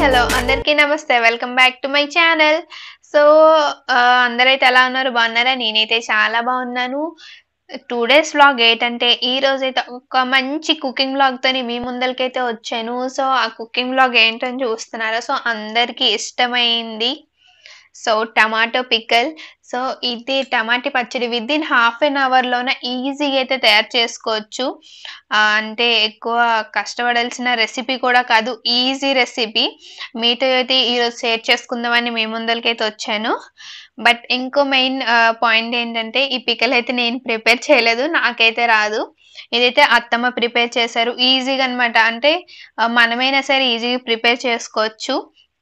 hello అందరికీ నమస్తే welcome back to my channel so అందరైతే ఎలా ఉన్నారు బాగున్నారా నేనైతే చాలా బాగున్నాను టూ డేస్ వ్లాగ్ ఏంటంటే ఈ రోజైతే ఒక మంచి కుకింగ్ వ్లాగ్ తోని మీ ముందరికైతే వచ్చాను సో ఆ కుకింగ్ వ్లాగ్ ఏంటని చూస్తున్నారా సో అందరికీ ఇష్టమైంది సో టమాటో పికల్ సో ఇది టమాటీ పచ్చడి విత్ ఇన్ హాఫ్ అన్ అవర్లోనే ఈజీగా అయితే తయారు చేసుకోవచ్చు ఆ, అంటే ఎక్కువ కష్టపడాల్సిన రెసిపీ కూడా కాదు ఈజీ రెసిపీ మీతో అయితే ఈరోజు షేర్ చేసుకుందామని మీ ముందరికైతే వచ్చాను బట్ ఇంకో మెయిన్ పాయింట్ ఏంటంటే ఈ పికల్ అయితే నేను ప్రిపేర్ చేయలేదు నాకైతే రాదు ఇదైతే అత్తమ్మ ప్రిపేర్ చేశారు ఈజీగా అన్నమాట అంటే ఆ, మనమైనా సరే ఈజీగా ప్రిపేర్ చేసుకోవచ్చు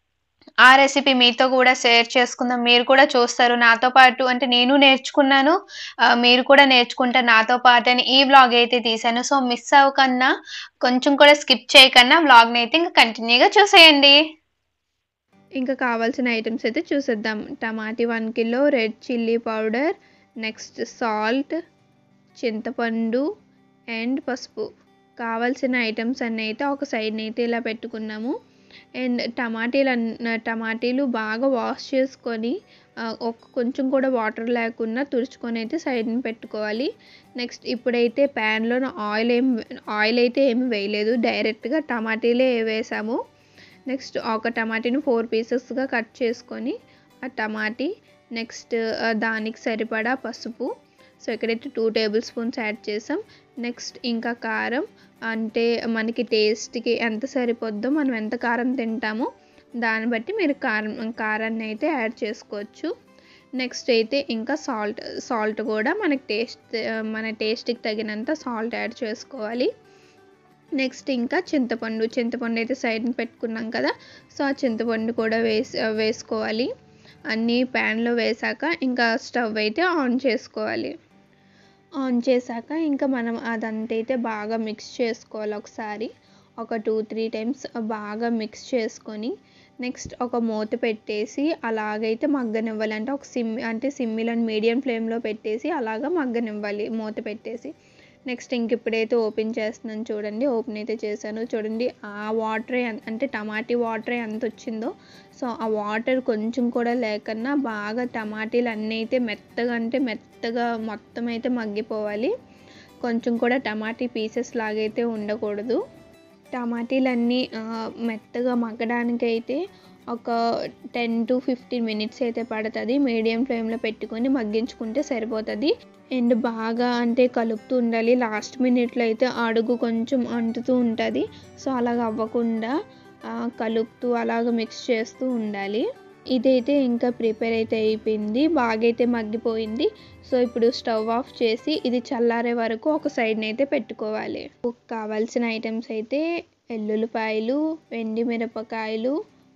ఆ రెసిపీ మీతో కూడా షేర్ చేసుకుందాం మీరు కూడా చూస్తారు నాతో పాటు అంటే నేను నేర్చుకున్నాను ఆ, మీరు కూడా నేర్చుకుంటారు నాతో పాటు అని ఈ వ్లాగ్ అయితే తీసాను సో మిస్ అవ్వకన్నా కొంచెం కూడా స్కిప్ చేయకన్నా వ్లాగ్ని అయితే ఇంకా కంటిన్యూగా చూసేయండి ఇంకా కావాల్సిన ఐటమ్స్ అయితే చూసేద్దాం tomato one kilo red chilli powder next salt చింతపండు అండ్ పసుపు కావాల్సిన ఐటమ్స్ అన్నీ అయితే ఒక సైడ్ అయితే ఇలా పెట్టుకున్నాము అండ్ టమాటీలు అన్న టమాటీలు బాగా వాష్ చేసుకొని ఆ, ఒక కొంచెం కూడా వాటర్ లేకుండా తుడుచుకొని అయితే సైడ్ని పెట్టుకోవాలి నెక్స్ట్ ఇప్పుడైతే ప్యాన్లో ఆయిల్ ఏం ఆయిల్ అయితే ఏమి వేయలేదు డైరెక్ట్గా టమాటీలే వేసాము నెక్స్ట్ ఒక టమాటీని ఫోర్ పీసెస్గా కట్ చేసుకొని ఆ టమాటీ నెక్స్ట్ ఆ, దానికి సరిపడా పసుపు సో ఇక్కడైతే టూ టేబుల్ స్పూన్స్ యాడ్ చేసాం నెక్స్ట్ ఇంకా కారం అంటే మనకి టేస్ట్కి ఎంత సరిపోద్దో మనం ఎంత కారం తింటామో దాన్ని బట్టి మీరు కారం కారాన్ని అయితే యాడ్ చేసుకోవచ్చు నెక్స్ట్ అయితే ఇంకా సాల్ట్ సాల్ట్ కూడా మనకి టేస్ట్ మన టేస్ట్కి తగినంత సాల్ట్ యాడ్ చేసుకోవాలి నెక్స్ట్ ఇంకా చింతపండు చింతపండు అయితే సైడ్ని పెట్టుకున్నాం కదా సో ఆ చింతపండు కూడా వేసి వేసుకోవాలి అన్నీ ప్యాన్లో వేసాక ఇంకా స్టవ్ అయితే ఆన్ చేసుకోవాలి ఆన్ చేశాక ఇంకా మనం అదంతా అయితే బాగా మిక్స్ చేసుకోవాలి ఒకసారి ఒక టూ త్రీ టైమ్స్ బాగా మిక్స్ చేసుకొని నెక్స్ట్ ఒక మూత పెట్టేసి అలాగైతే మగ్గనివ్వాలి అంటే ఒక సిమ్ అంటే సిమ్మిలో మీడియం ఫ్లేమ్లో పెట్టేసి అలాగా మగ్గనివ్వాలి మూత పెట్టేసి నెక్స్ట్ ఇంక ఇప్పుడైతే ఓపెన్ చేస్తున్నాను చూడండి ఓపెన్ అయితే చేశాను చూడండి ఆ వాటర్ అంటే టమాటీ వాటర్ ఎంత వచ్చిందో సో ఆ వాటర్ కొంచెం కూడా లేకన్నా బాగా టమాటీలు అన్నీ అయితే మెత్తగా అంటే మెత్తగా మొత్తం అయితే మగ్గిపోవాలి కొంచెం కూడా టమాటీ పీసెస్ లాగైతే ఉండకూడదు టమాటీలన్నీ ఆ, మెత్తగా మగ్గడానికి అయితే ఒక టెన్ టు ఫిఫ్టీన్ మినిట్స్ అయితే పడుతుంది మీడియం ఫ్లేమ్లో పెట్టుకొని మగ్గించుకుంటే సరిపోతుంది అండ్ బాగా అంటే కలుపుతూ ఉండాలి లాస్ట్ మినిట్లో అయితే అడుగు కొంచెం అంటుతూ ఉంటుంది సో అలాగ అవ్వకుండా ఆ, కలుపుతూ అలాగ మిక్స్ చేస్తూ ఉండాలి ఇదైతే ఇంకా ప్రిపేర్ అయితే అయిపోయింది బాగా అయితే మగ్గిపోయింది సో ఇప్పుడు స్టవ్ ఆఫ్ చేసి ఇది చల్లారే వరకు ఒక సైడ్ని అయితే పెట్టుకోవాలి కావాల్సిన ఐటమ్స్ అయితే ఎల్లుల్లిపాయలు వెండి మిరపకాయలు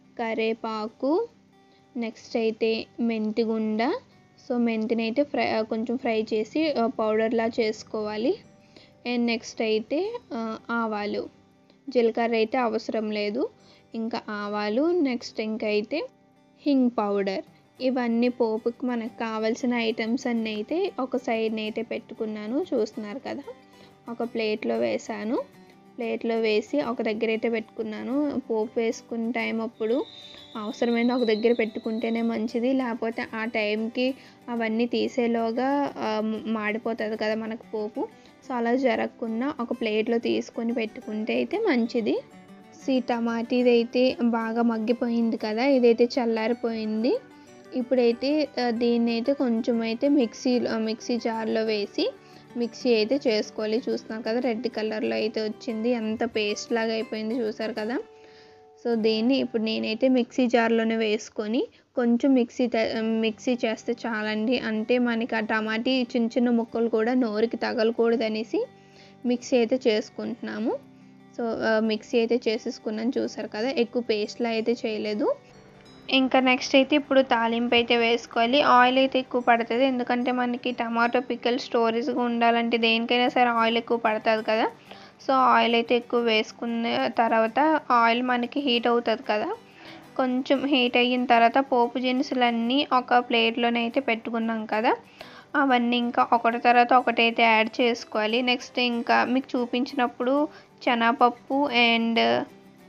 కరేపాకు నెక్స్ట్ అయితే మెంతిగుండ సో మెంతిని అయితే ఫ్రై కొంచెం ఫ్రై చేసి పౌడర్లా చేసుకోవాలి అండ్ నెక్స్ట్ అయితే ఆ, ఆవాలు జీలకర్ర అయితే అవసరం లేదు ఇంకా ఆవాలు నెక్స్ట్ ఇంకా అయితే హింగ్ పౌడర్ ఇవన్నీ పోపుకి మనకు కావాల్సిన ఐటమ్స్ అన్నీ అయితే ఒక సైడ్ని అయితే పెట్టుకున్నాను చూస్తున్నారు కదా ఒక ప్లేట్లో వేసాను ప్లేట్లో వేసి ఒక దగ్గర అయితే పెట్టుకున్నాను పోపు వేసుకున్న టైం అప్పుడు అవసరమైన ఒక దగ్గర పెట్టుకుంటేనే మంచిది లేకపోతే ఆ టైంకి అవన్నీ తీసేలోగా ఆ, మాడిపోతుంది కదా మనకు పోపు సో అలా జరగకుండా ఒక ప్లేట్లో తీసుకొని పెట్టుకుంటే అయితే మంచిది సీ టమాటీది అయితే బాగా మగ్గిపోయింది కదా ఇదైతే చల్లారిపోయింది ఇప్పుడైతే ఆ, దీన్ని అయితే కొంచెం అయితే మిక్సీ మిక్సీ జార్లో వేసి మిక్సీ అయితే చేసుకోవాలి చూస్తున్నాం కదా రెడ్ కలర్లో అయితే వచ్చింది ఎంత పేస్ట్ లాగా అయిపోయింది చూసారు కదా సో దీన్ని ఇప్పుడు నేనైతే మిక్సీ జార్లోనే వేసుకొని కొంచెం మిక్సీ త- మిక్సీ చేస్తే చాలండి అంటే మనకి ఆ టమాటీ చిన్న చిన్న ముక్కలు కూడా నోరుకి తగలకూడదు అనేసి మిక్సీ అయితే చేసుకుంటున్నాము సో ఆ, మిక్సీ అయితే చేసేసుకున్నాను చూసారు కదా ఎక్కువ పేస్ట్లా అయితే చేయలేదు ఇంకా నెక్స్ట్ అయితే ఇప్పుడు తాలింపు అయితే వేసుకోవాలి ఆయిల్ అయితే ఎక్కువ పడుతుంది ఎందుకంటే మనకి టమాటో పిక్కల్ స్టోరేజ్గా ఉండాలంటే దేనికైనా సరే ఆయిల్ ఎక్కువ పడుతుంది కదా సో ఆయిల్ అయితే ఎక్కువ వేసుకున్న తర్వాత ఆయిల్ మనకి హీట్ అవుతుంది కదా కొంచెం హీట్ అయిన తర్వాత పోపు దినుసులన్నీ ఒక ప్లేట్లోనే అయితే పెట్టుకున్నాం కదా అవన్నీ ఇంకా ఒకటి తర్వాత ఒకటైతే యాడ్ చేసుకోవాలి నెక్స్ట్ ఇంకా మీకు చూపించినప్పుడు శనగపప్పు అండ్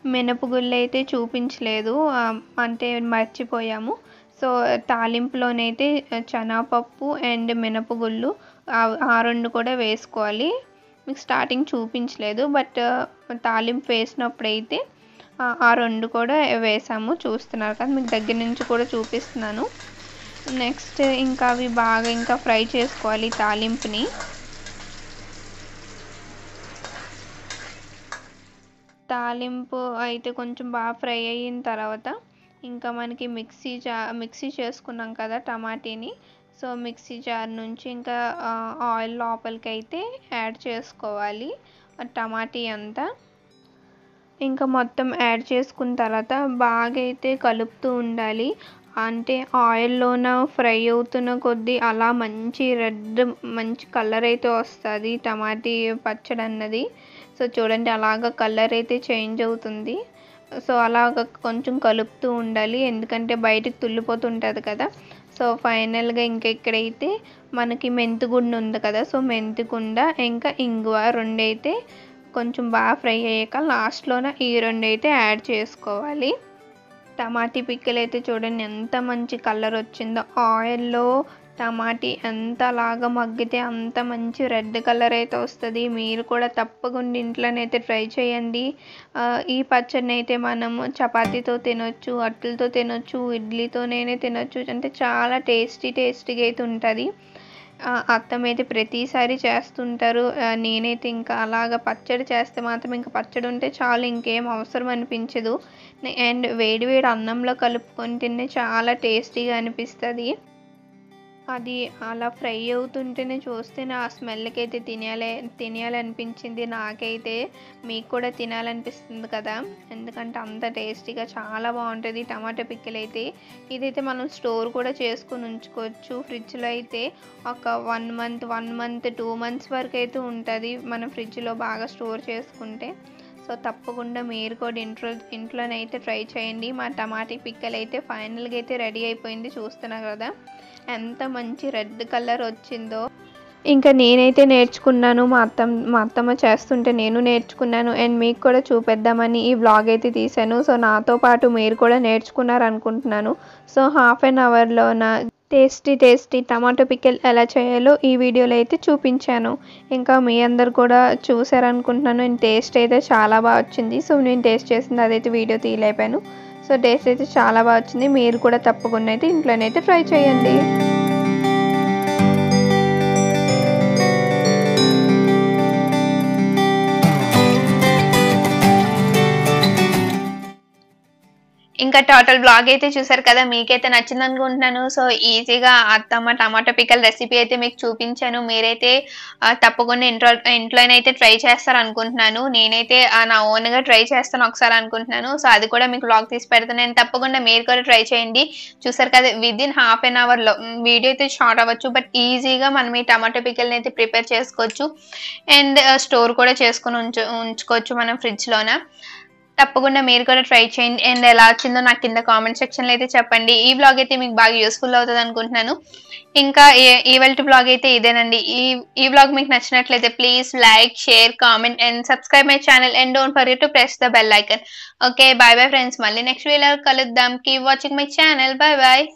మినపగుళ్ళు అయితే చూపించలేదు ఆ, అంటే మర్చిపోయాము సో తాలింపులోనైతే శనగపప్పు అండ్ మినపగుళ్ళు ఆ- ఆ రెండు కూడా వేసుకోవాలి మీకు స్టార్టింగ్ చూపించలేదు బట్ తాలింపు వేసినప్పుడైతే ఆ ఆ రెండు కూడా వేసాము చూస్తున్నారు కదా మీకు దగ్గర నుంచి కూడా చూపిస్తున్నాను నెక్స్ట్ ఇంకా అవి బాగా ఇంకా ఫ్రై చేసుకోవాలి ఈ తాలింపుని తాలింపు అయితే కొంచెం బాగా ఫ్రై అయిన తర్వాత ఇంకా మనకి మిక్సీ జా మిక్సీ చేసుకున్నాం కదా టమాటీని సో మిక్సీ జార్ నుంచి ఇంకా ఆ, ఆయిల్ లోపలికి అయితే యాడ్ చేసుకోవాలి ఆ టమాటీ అంతా ఇంకా మొత్తం యాడ్ చేసుకున్న తర్వాత బాగా అయితే కలుపుతూ ఉండాలి అంటే ఆయిల్లోన ఫ్రై అవుతున్న కొద్దీ అలా మంచి రెడ్ మంచి కలర్ అయితే వస్తుంది టమాటీ పచ్చడి అన్నది సో చూడండి అలాగ కలర్ అయితే చేంజ్ అవుతుంది సో అలాగ కొంచెం కలుపుతూ ఉండాలి ఎందుకంటే బయటికి తుల్లిపోతుంటుంది కదా సో ఫైనల్గా ఇంకా ఇక్కడైతే మనకి మెంతిగుండ ఉంది కదా సో మెంతిగుండ ఇంకా ఇంగువ రెండైతే కొంచెం బాగా ఫ్రై అయ్యాక లాస్ట్లోన ఈ రెండు అయితే యాడ్ చేసుకోవాలి టమాటీ పిక్కలు అయితే చూడండి ఎంత మంచి కలర్ వచ్చిందో ఆయిల్లో టమాటీ ఎంత లాగా మగ్గితే అంత మంచి రెడ్ కలర్ అయితే వస్తుంది మీరు కూడా తప్పకుండా ఇంట్లోనైతే ట్రై చేయండి ఆ, ఈ పచ్చడిని అయితే మనము చపాతీతో తినొచ్చు అట్లతో తినొచ్చు ఇడ్లీతోనైనా తినొచ్చు అంటే చాలా టేస్టీ టేస్టీగా అయితే ఉంటుంది ఆ, అత్తమ్మ అయితే ప్రతిసారి చేస్తుంటారు ఆ, నేనైతే ఇంకా అలాగ పచ్చడి చేస్తే మాత్రం ఇంకా పచ్చడి ఉంటే చాలు ఇంకేం అవసరం అనిపించదు అండ్ వేడి వేడి అన్నంలో కలుపుకొని తింటే చాలా టేస్టీగా అనిపిస్తుంది అది అలా ఫ్రై అవుతుంటేనే చూస్తేనే ఆ స్మెల్కి అయితే తినేయాలి తినేయాలనిపించింది నాకైతే మీకు కూడా తినాలనిపిస్తుంది కదా ఎందుకంటే అంత టేస్టీగా చాలా బాగుంటుంది టమాటా పిక్కలు అయితే ఇదైతే మనం స్టోర్ కూడా చేసుకొని ఉంచుకోవచ్చు ఫ్రిడ్జ్లో అయితే ఒక one month one month two months వరకు అయితే ఉంటుంది మనం ఫ్రిడ్జ్లో బాగా స్టోర్ చేసుకుంటే సో తప్పకుండా మీరు కూడా ఇంట్లో ఇంట్లోనైతే ట్రై చేయండి మా టమాటీ పిక్కలు అయితే ఫైనల్గా అయితే రెడీ అయిపోయింది చూస్తున్నారు కదా ఎంత మంచి రెడ్ కలర్ వచ్చిందో ఇంకా నేనైతే నేర్చుకున్నాను మా అత్తమ్మ మా అత్తమ్మ చేస్తుంటే నేను నేర్చుకున్నాను అండ్ మీకు కూడా చూపిద్దామని ఈ వ్లాగ్ అయితే తీశాను సో నాతో పాటు మీరు కూడా నేర్చుకున్నారు అనుకుంటున్నాను సో హాఫ్ అన్ అవర్లో నా టేస్టీ టేస్టీ టమాటో పికిల్ ఎలా చేయాలో ఈ వీడియోలో అయితే చూపించాను ఇంకా మీ అందరు కూడా చూసారనుకుంటున్నాను అండ్ టేస్ట్ అయితే చాలా బాగా వచ్చింది సో నేను టేస్ట్ చేసింది అదైతే వీడియో తీయలేపాను సో టేస్ట్ అయితే చాలా బాగా వచ్చింది మీరు కూడా తప్పకుండా అయితే ఇంట్లోనైతే ట్రై చేయండి ఇంకా టోటల్ బ్లాగ్ అయితే చూసారు కదా మీకైతే నచ్చింది అనుకుంటున్నాను సో ఈజీగా అత్తమ్మ టమాటో పికల్ రెసిపీ అయితే మీకు చూపించాను మీరైతే ఆ, తప్పకుండా ఇంట్లో ఇంట్లోనైతే ట్రై చేస్తారు అనుకుంటున్నాను నేనైతే ఆ, నా own గా ట్రై చేస్తాను ఒకసారి అనుకుంటున్నాను సో అది కూడా మీకు బ్లాగ్ తీసి పెడతాను తప్పకుండా మీరు కూడా ట్రై చేయండి చూసారు కదా విత్ ఇన్ హాఫ్ అన్ అవర్లో వీడియో అయితే షార్ట్ అవ్వచ్చు బట్ ఈజీగా మనం ఈ టమాటో పికల్ని అయితే ప్రిపేర్ చేసుకోవచ్చు అండ్ స్టోర్ కూడా చేసుకొని ఉంచు ఉంచుకోవచ్చు మనం ఫ్రిడ్జ్లోన తప్పకుండా మీరు కూడా ట్రై చేయండి అండ్ ఎలా వచ్చిందో నాకు కింద కామెంట్ సెక్షన్లో అయితే చెప్పండి ఈ బ్లాగ్ అయితే మీకు బాగా యూస్ఫుల్ అవుతుంది అనుకుంటున్నాను ఇంకా ఈవెల్ట్ బ్లాగ్ అయితే ఇదేనండి ఈ ఈ బ్లాగ్ మీకు నచ్చినట్లయితే please like share comment and subscribe my channel and don't forget to press the bell icon okay bye bye friends మళ్ళీ నెక్స్ట్ వీడియో కలుద్దాం keep watching my channel bye bye